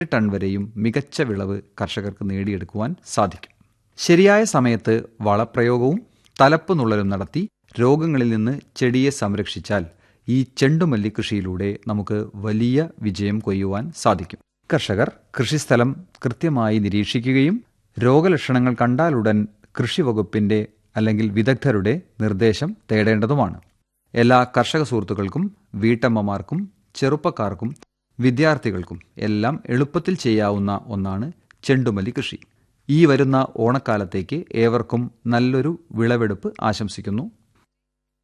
ton വരെയും മികച്ച വിളവ് കർഷകർക്ക് നേടിയെടുക്കുവാൻ സാധിക്കും ശരിയായ സമയത്ത് വളപ്രയോഗവും തലപ്പ് നുള്ളലും നടത്തി രോഗങ്ങളിൽ നിന്ന് ചെടിയെ സംരക്ഷിച്ചാൽ ഈ ചെണ്ടുമല്ലി കൃഷിയിലൂടെ നമുക്ക് വലിയ വിജയം കൊയ്യുവാൻ സാധിക്കും കർഷകർ കൃഷിസ്ഥലം കൃത്യമായി നിരീക്ഷിക്കുകയും രോഗലക്ഷണങ്ങൾ കണ്ടാലുടൻ കൃഷി വകുപ്പിന്റെ അല്ലെങ്കിൽ വിദഗ്ധരുടെ നിർദ്ദേശം തേടേണ്ടതുമാണ് എല്ലാ കർഷക സുഹൃത്തുക്കൾക്കും വീട്ടമ്മമാർക്കും ചെറുപ്പക്കാർക്കും വിദ്യാർത്ഥികൾക്കും എല്ലാം എളുപ്പത്തിൽ ചെയ്യാവുന്ന ഒന്നാണ് ചെണ്ടുമല്ലി കൃഷി ഈ വരുന്ന ഓണക്കാലത്തേക്ക് ഏവർക്കും നല്ലൊരു വിളവെടുപ്പ് ആശംസിക്കുന്നു